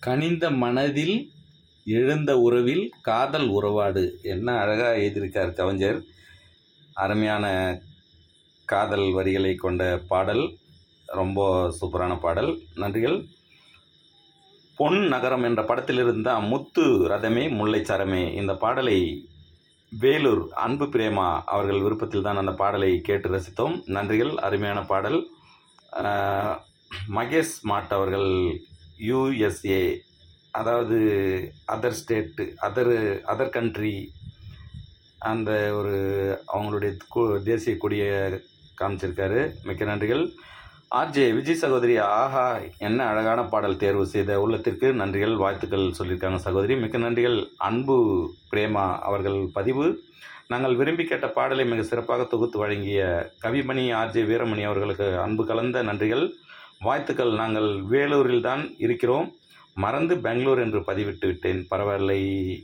கனிந்த மனதில் எழுந்த உறவில் காதல் உறவாடு என்ன அழகாக எழுதியிருக்கார் கவிஞர் அருமையான காதல் வரிகளை கொண்ட பாடல் ரொம்ப சூப்பரான பாடல் நன்றிகள் பொன் நகரம் என்ற படத்தில் இருந்த முத்து ரதமே முல்லைச்சரமே இந்த பாடலை வேலூர் அன்பு பிரேமா அவர்கள் விருப்பத்தில் தான் அந்த பாடலை கேட்டு ரசித்தோம் நன்றிகள் அருமையான பாடல் ஆஹ், மகேஷ் மாட் அவர்கள் யூஎஸ்ஏ அதாவது other state other other country அந்த ஒரு அவங்களுடைய கு- தேசிய கொடியை காமிச்சிருக்காரு மிக்க நன்றிகள் ஆர்ஜே விஜய் சகோதரி ஆஹா என்ன அழகான பாடல் தேர்வு செய்த உள்ளத்திற்கு நன்றிகள் வாழ்த்துக்கள் சொல்லியிருக்காங்க சகோதரி மிக்க நன்றிகள் அன்பு பிரேமா அவர்கள் பதிவு நாங்கள் விரும்பி கேட்ட பாடலை மிக சிறப்பாக தொகுத்து வழங்கிய கவிமணி ஆர்ஜே வீரமணி அவர்களுக்கு அன்பு கலந்த நன்றிகள் வாழ்த்துக்கள் நாங்கள் வேலூரில் தான் இருக்கிறோம் மறந்து பெங்களூர் என்று பதிவிட்டு விட்டேன் பரவாயில்லை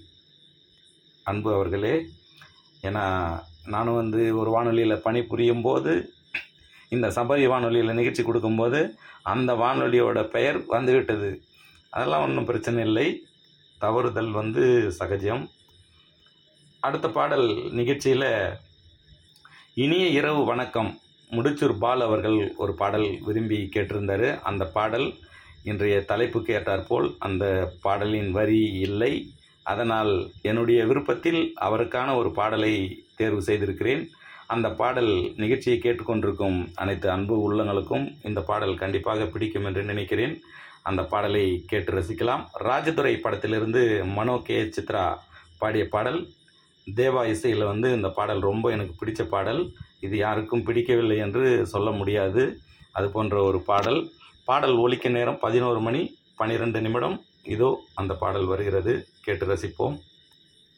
அன்பு அவர்களே ஏன்னா நானும் வந்து ஒரு வானொலியில் பணிபுரியும் போது இந்த சபரி வானொலியில் நிகழ்ச்சி கொடுக்கும்போது அந்த வானொலியோட பெயர் வந்துவிட்டது அதெல்லாம் ஒன்றும் பிரச்சனை இல்லை தவறுதல் வந்து சகஜம் அடுத்த பாடல் நிகழ்ச்சியில் இனிய இரவு வணக்கம் முடிச்சூர் பால் அவர்கள் ஒரு பாடல் விரும்பி கேட்டிருந்தார் அந்த பாடல் இன்றைய தலைப்புக்கு ஏற்றாற்போல் அந்த பாடலின் வரி இல்லை அதனால் என்னுடைய விருப்பத்தில் அவருக்கான ஒரு பாடலை தேர்வு செய்திருக்கிறேன் அந்த பாடல் நிகழ்ச்சியை கேட்டுக்கொண்டிருக்கும் அனைத்து அன்பு உள்ளங்களுக்கும் இந்த பாடல் கண்டிப்பாக பிடிக்கும் என்று நினைக்கிறேன் அந்த பாடலை கேட்டு ரசிக்கலாம் ராஜதுரை படத்திலிருந்து மனோ கே சித்ரா பாடிய பாடல் தேவா இசையில் வந்து இந்த பாடல் ரொம்ப எனக்கு பிடிச்ச பாடல் இது யாருக்கும் பிடிக்கவில்லை என்று சொல்ல முடியாது அது போன்ற ஒரு பாடல் பாடல் ஒலிக்க நேரம் பதினோரு மணி பன்னிரெண்டு நிமிடம் இதோ அந்த பாடல் வருகிறது கேட்டு ரசிப்போம்